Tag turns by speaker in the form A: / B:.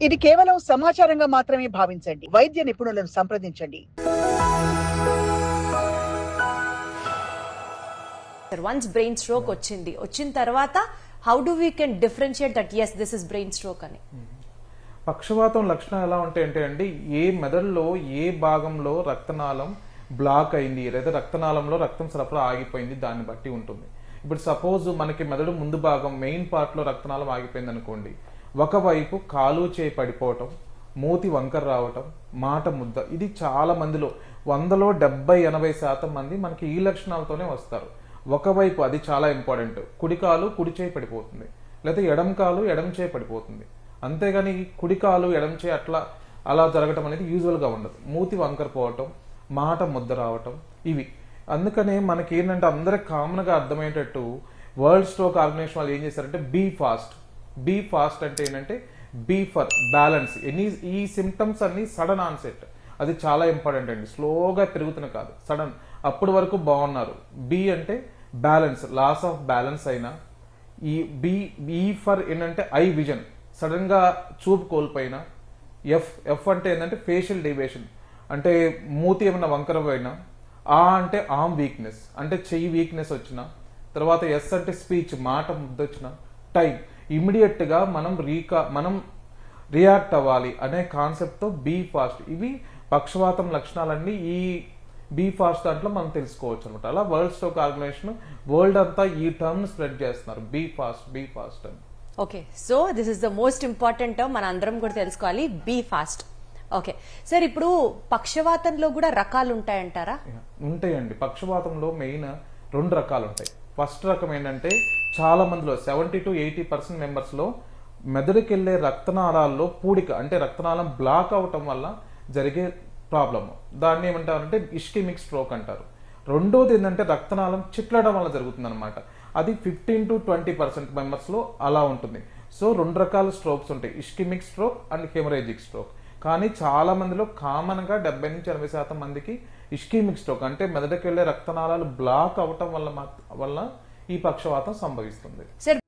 A: ఇది కేవలం సమాచారంగా మాత్రమే భావించండి వైద్య నిపుణులను సంప్రదించండి
B: వన్స్ బ్రెయిన్ స్ట్రోక్ వచ్చింది వచ్చిన తర్వాత how do we can differentiate that is this is brain stroke అని
C: పక్షవాతం లక్షణాలు ఎలా ఉంటాయంటే అండి ఏ మెదడులో ఏ భాగంలో రక్తనాళం బ్లాక్ అయింది లేదా రక్తనాళంలో రక్తం సరఫరా ఆగిపోయింది దాన్ని బట్టి ఉంటుంది ఇప్పుడు సపోజ్ మనకి మెదడు ముందు భాగం మెయిన్ పార్ట్ లో రక్తనాళం ఆగిపోయింది అనుకోండి ఒకవైపు కాలు చేయి పడిపోవటం మూతి వంకర రావటం మాట ముద్ద ఇది చాలా మందిలో వందలో డెబ్బై ఎనభై శాతం మంది మనకి ఈ లక్షణాలతోనే వస్తారు ఒకవైపు అది చాలా ఇంపార్టెంట్ కుడి కాలు కుడి చేయి పడిపోతుంది లేదా ఎడం కాలు ఎడం చేయి పడిపోతుంది అంతేగాని ఈ కుడి కాలు ఎడం చేయి అట్లా అలా జరగటం అనేది యూజువల్ గా ఉండదు మూతి వంకర పోవటం మాట ముద్ద రావటం ఇవి అందుకనే మనకి ఏంటంటే అందరికి కామన్ గా అర్థమయ్యేటట్టు వరల్డ్ స్ట్రోక్ ఆర్గనైజేషన్ వాళ్ళు ఏం చేశారంటే బీ ఫాస్ట్ బీ ఫాస్ట్ అంటే ఏంటంటే బీ ఫర్ బ్యాలెన్స్ ఎనీ ఈ సిమ్టమ్స్ అన్ని సడన్ ఆన్సెట్ అది చాలా ఇంపార్టెంట్ అండి స్లోగా పెరుగుతున్న కాదు సడన్ అప్పటి వరకు బాగున్నారు బి అంటే బ్యాలెన్స్ లాస్ ఆఫ్ బ్యాలెన్స్ అయినా ఈ బి ఈ ఫర్ ఏంటంటే ఐ విజన్ సడన్ గా చూపు కోల్పోయినా ఎఫ్ ఎఫ్ అంటే ఏంటంటే ఫేషియల్ డేవియేషన్ అంటే మూతి ఏమైనా వంకర పోయినా ఆ అంటే ఆమ్ వీక్నెస్ అంటే చెయ్యి వీక్నెస్ వచ్చిన తర్వాత ఎస్ అంటే స్పీచ్ మాట ముద్దొచ్చిన టైం ఇమీడియట్ గా మనం రీకా మనం రియాక్ట్ అవ్వాలి అనే కాన్సెప్ట్ తో బీ ఫాస్ట్ ఇవి పక్షవాతం లక్షణాలన్నీ ఈ బీ ఫాస్ట్ దాంట్లో మనం తెలుసుకోవచ్చు అనమాట అలా వరల్డ్ స్టోక్ ఆర్గనైజేషన్ వరల్డ్ అంతా ఈ టర్మ్ స్ప్రెడ్ చేస్తున్నారు బీ ఫాస్ట్ బీ ఫాస్ట్ అని
B: okay so this is the most important మన అందరం కూడా తెలుసుకోవాలి బీ ఫాస్ట్ ఓకే సార్ ఇప్పుడు పక్షవాతంలో కూడా రకాలు ఉంటాయంటారా
C: ఉంటాయండి పక్షపాతంలో మెయిన్ రెండు రకాలు ఉంటాయి ఫస్ట్ రకం ఏంటంటే చాలా మందిలో seventy to eighty percent members లో మెదడుకి వెళ్ళే రక్తనాళాల్లో పూడిక అంటే రక్తనాళం బ్లాక్ అవటం వల్ల జరిగే ప్రాబ్లమ్ దాన్ని ఏమంటారంటే ఇస్కిమిక్ స్ట్రోక్ అంటారు రెండోది ఏంటంటే రక్తనాళం చిట్లడం వల్ల జరుగుతుంది అనమాట అది fifteen to twenty percent members లో అలా ఉంటుంది సో రెండు రకాల స్ట్రోక్స్ ఉంటాయి ischaemic stroke and haemorrhagic stroke కానీ చాలా మందిలో కామన్ గా డెబ్బై నుంచి ఎనభై శాతం మందికి ఇస్కీమిక్ స్ట్రోక్ అంటే మెదడుకి వెళ్లే రక్తనాళాలు బ్లాక్ అవటం వల్ల మాత్- వల్ల ఈ పక్షవాతం సంభవిస్తుంది
B: సార్